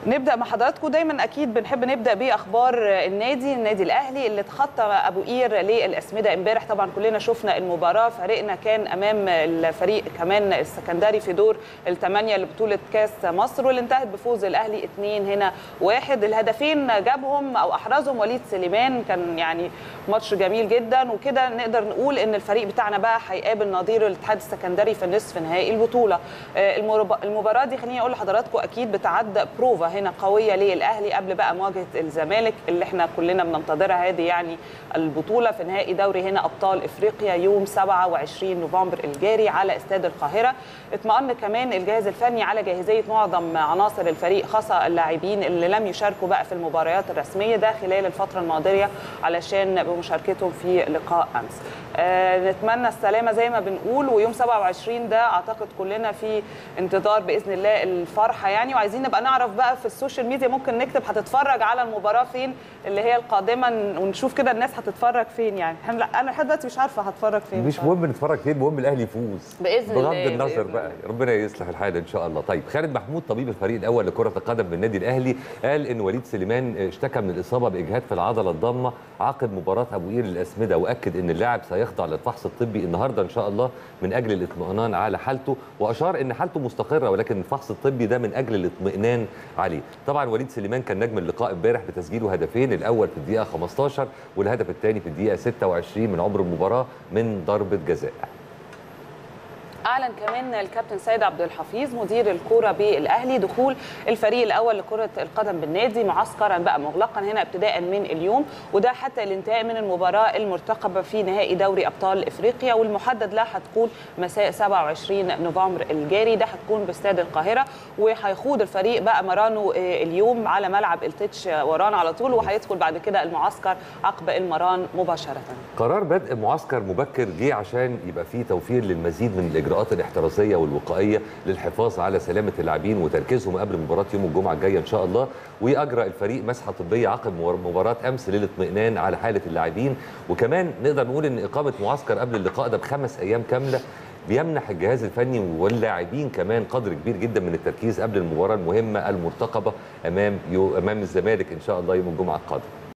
نبدا مع حضراتكم دايما اكيد بنحب نبدا باخبار النادي النادي الاهلي اللي اتخطى ابو قير للاسمده امبارح طبعا كلنا شفنا المباراه فريقنا كان امام الفريق كمان السكندري في دور الثمانيه لبطوله كاس مصر واللي انتهت بفوز الاهلي اثنين هنا واحد الهدفين جابهم او احرزهم وليد سليمان كان يعني ماتش جميل جدا وكده نقدر نقول ان الفريق بتاعنا بقى هيقابل نظيره الاتحاد السكندري في نصف نهائي البطوله المباراه دي خليني اقول لحضراتكم اكيد بتعد بروفا هنا قويه للاهلي قبل بقى مواجهه الزمالك اللي احنا كلنا بننتظرها هذه يعني البطوله في نهائي دوري هنا ابطال افريقيا يوم 27 نوفمبر الجاري على استاد القاهره اطمأن كمان الجهاز الفني على جاهزيه معظم عناصر الفريق خاصه اللاعبين اللي لم يشاركوا بقى في المباريات الرسميه ده خلال الفتره الماضيه علشان بمشاركتهم في لقاء امس آه نتمنى السلامه زي ما بنقول ويوم 27 ده اعتقد كلنا في انتظار باذن الله الفرحه يعني وعايزين نبقى نعرف بقى في السوشيال ميديا ممكن نكتب هتتفرج على المباراه فين اللي هي القادمه ونشوف كده الناس هتتفرج فين يعني انا لحد دلوقتي مش عارفه هتفرج فين مش مهم نتفرج فين المهم الاهلي يفوز باذن الله بغض النظر بقى ربنا يصلح الحال ان شاء الله طيب خالد محمود طبيب الفريق الاول لكره القدم بالنادي الاهلي قال ان وليد سليمان اشتكى من الاصابه باجهاد في العضله الضامه عقب مباراه ابو قير للاسمده واكد ان اللاعب سيخضع للفحص الطبي النهارده ان شاء الله من اجل الاطمئنان على حالته واشار ان حالته مستقره ولكن الفحص الطبي ده من اجل الاطمئنان عليه طبعا وليد سليمان كان نجم اللقاء امبارح بتسجيله هدفين الاول في الدقيقه 15 والهدف الثاني في الدقيقه 26 من عمر المباراه من ضربه جزاء اعلن كمان الكابتن سيد عبد الحفيظ مدير الكوره بالاهلي دخول الفريق الاول لكره القدم بالنادي معسكرا بقى مغلقا هنا ابتداء من اليوم وده حتى الانتهاء من المباراه المرتقبه في نهائي دوري ابطال افريقيا والمحدد لها هتكون مساء 27 نوفمبر الجاري ده هتكون باستاد القاهره وهيخوض الفريق بقى مرانه اليوم على ملعب التتش وران على طول وهيدخل بعد كده المعسكر عقب المران مباشره. قرار بدء معسكر مبكر جه عشان يبقى فيه توفير للمزيد من الاجراءات الاجراءات الاحترازيه والوقائيه للحفاظ على سلامه اللاعبين وتركيزهم قبل مباراه يوم الجمعه الجايه ان شاء الله ويجرى الفريق مسحه طبيه عقب مباراه امس للاطمئنان على حاله اللاعبين وكمان نقدر نقول ان اقامه معسكر قبل اللقاء ده بخمس ايام كامله بيمنح الجهاز الفني واللاعبين كمان قدر كبير جدا من التركيز قبل المباراه المهمه المرتقبه امام يو امام الزمالك ان شاء الله يوم الجمعه القادم